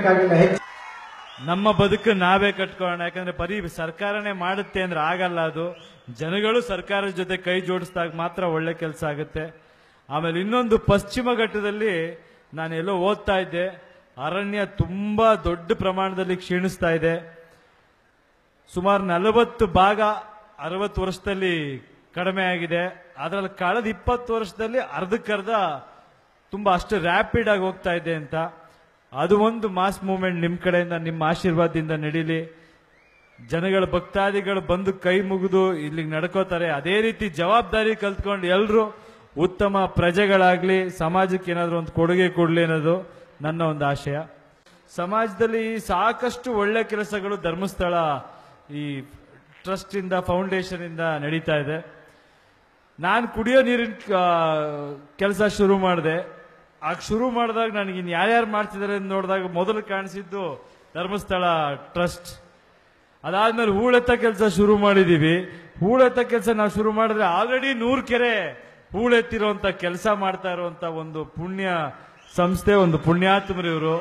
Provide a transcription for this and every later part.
ಕಟ್ಟಕ್ಕಾಗಿಲ್ಲ ಹೆಚ್ಚು ನಮ್ಮ ಬದುಕು ನಾವೇ ಕಟ್ಕೊಳ್ಳೋಣ ಯಾಕಂದ್ರೆ ಬರೀ ಸರ್ಕಾರನೇ ಮಾಡುತ್ತೆ ಅಂದ್ರೆ ಆಗಲ್ಲ ಅದು ಜನಗಳು ಸರ್ಕಾರದ ಜೊತೆ ಕೈ ಜೋಡಿಸಿದಾಗ ಮಾತ್ರ ಒಳ್ಳೆ ಕೆಲಸ ಆಗುತ್ತೆ ಆಮೇಲೆ ಇನ್ನೊಂದು ಪಶ್ಚಿಮ ಘಟ್ಟದಲ್ಲಿ ನಾನು ಎಲ್ಲೋ ಓದ್ತಾ ಇದ್ದೆ ಅರಣ್ಯ ತುಂಬಾ ದೊಡ್ಡ ಪ್ರಮಾಣದಲ್ಲಿ ಕ್ಷೀಣಿಸ್ತಾ ಇದೆ ಸುಮಾರು ನಲವತ್ತು ಭಾಗ ಅರವತ್ತು ವರ್ಷದಲ್ಲಿ ಕಡಿಮೆ ಆಗಿದೆ ಅದರಲ್ಲಿ ಕಳೆದ ಇಪ್ಪತ್ತು ವರ್ಷದಲ್ಲಿ ಅರ್ಧಕ್ಕರ್ಧ ತುಂಬಾ ಅಷ್ಟು ರ್ಯಾಪಿಡ್ ಆಗಿ ಹೋಗ್ತಾ ಇದೆ ಅಂತ ಅದು ಒಂದು ಮಾಸ್ ಮೂವ್ಮೆಂಟ್ ನಿಮ್ ಕಡೆಯಿಂದ ನಿಮ್ಮ ಆಶೀರ್ವಾದದಿಂದ ನಡೀಲಿ ಜನಗಳ ಭಕ್ತಾದಿಗಳು ಬಂದು ಕೈ ಮುಗಿದು ಇಲ್ಲಿಗೆ ನಡ್ಕೋತಾರೆ ಅದೇ ರೀತಿ ಜವಾಬ್ದಾರಿ ಕಲ್ತ್ಕೊಂಡು ಎಲ್ಲರೂ ಉತ್ತಮ ಪ್ರಜೆಗಳಾಗ್ಲಿ ಸಮಾಜಕ್ಕೆ ಏನಾದ್ರು ಒಂದು ಕೊಡುಗೆ ಕೊಡ್ಲಿ ಅನ್ನೋದು ನನ್ನ ಒಂದು ಆಶಯ ಸಮಾಜದಲ್ಲಿ ಸಾಕಷ್ಟು ಒಳ್ಳೆ ಕೆಲಸಗಳು ಧರ್ಮಸ್ಥಳ ಈ ಟ್ರಸ್ಟ್ ಇಂದ ಫೌಂಡೇಶನ್ ಇಂದ ನಡೀತಾ ಇದೆ ನಾನು ಕುಡಿಯೋ ನೀರಿನ ಕೆಲಸ ಶುರು ಮಾಡಿದೆ ಆಗ ಶುರು ಮಾಡಿದಾಗ ನನಗೆ ಇನ್ನು ಯಾರ್ಯಾರು ಮಾಡ್ತಿದ್ದಾರೆ ಅಂತ ನೋಡಿದಾಗ ಮೊದಲು ಕಾಣಿಸಿದ್ದು ಧರ್ಮಸ್ಥಳ ಟ್ರಸ್ಟ್ ಅದಾದ್ಮೇಲೆ ಹೂಳೆತ್ತ ಕೆಲಸ ಶುರು ಮಾಡಿದೀವಿ ಹೂಳೆತ್ತ ಕೆಲಸ ನಾವು ಶುರು ಮಾಡಿದ್ರೆ ಆಲ್ರೆಡಿ ನೂರು ಕೆರೆ ಹೂಳೆತ್ತಿರುವಂತ ಕೆಲಸ ಮಾಡ್ತಾ ಇರುವಂತ ಒಂದು ಪುಣ್ಯ ಸಂಸ್ಥೆ ಒಂದು ಪುಣ್ಯಾತ್ಮರು ಇವರು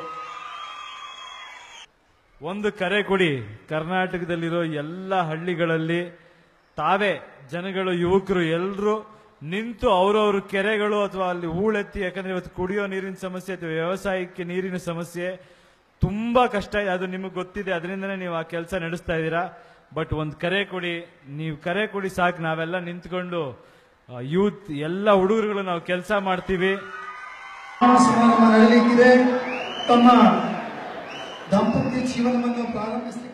ಒಂದು ಕರೆ ಕೊಡಿ ಕರ್ನಾಟಕದಲ್ಲಿರೋ ಎಲ್ಲ ಹಳ್ಳಿಗಳಲ್ಲಿ ತಾವೇ ಜನಗಳು ಯುವಕರು ಎಲ್ಲರೂ ನಿಂತು ಅವರವ್ರ ಕೆರೆಗಳು ಅಥವಾ ಅಲ್ಲಿ ಹೂಳೆತ್ತಿ ಯಾಕಂದ್ರೆ ಇವತ್ತು ಕುಡಿಯೋ ನೀರಿನ ಸಮಸ್ಯೆ ಅಥವಾ ವ್ಯವಸಾಯಕ್ಕೆ ನೀರಿನ ಸಮಸ್ಯೆ ತುಂಬಾ ಕಷ್ಟ ಇದೆ ಅದು ನಿಮಗೆ ಗೊತ್ತಿದೆ ಅದರಿಂದನೇ ನೀವು ಆ ಕೆಲಸ ನಡೆಸ್ತಾ ಇದ್ದೀರಾ ಬಟ್ ಒಂದು ಕರೆ ಕೊಡಿ ನೀವು ಕರೆ ಕೊಡಿ ಸಾಕು ನಾವೆಲ್ಲ ನಿಂತ್ಕೊಂಡು ಯೂತ್ ಎಲ್ಲ ಹುಡುಗರುಗಳು ನಾವು ಕೆಲಸ ಮಾಡ್ತೀವಿ ಸಮಾರಂಭ ನಡೆಯಲಿಕ್ಕಿದೆ ತಮ್ಮ ದಾಂಪತ್ಯ ಜೀವನವನ್ನು ಪ್ರಾರಂಭಿಸಲಿಕ್ಕೆ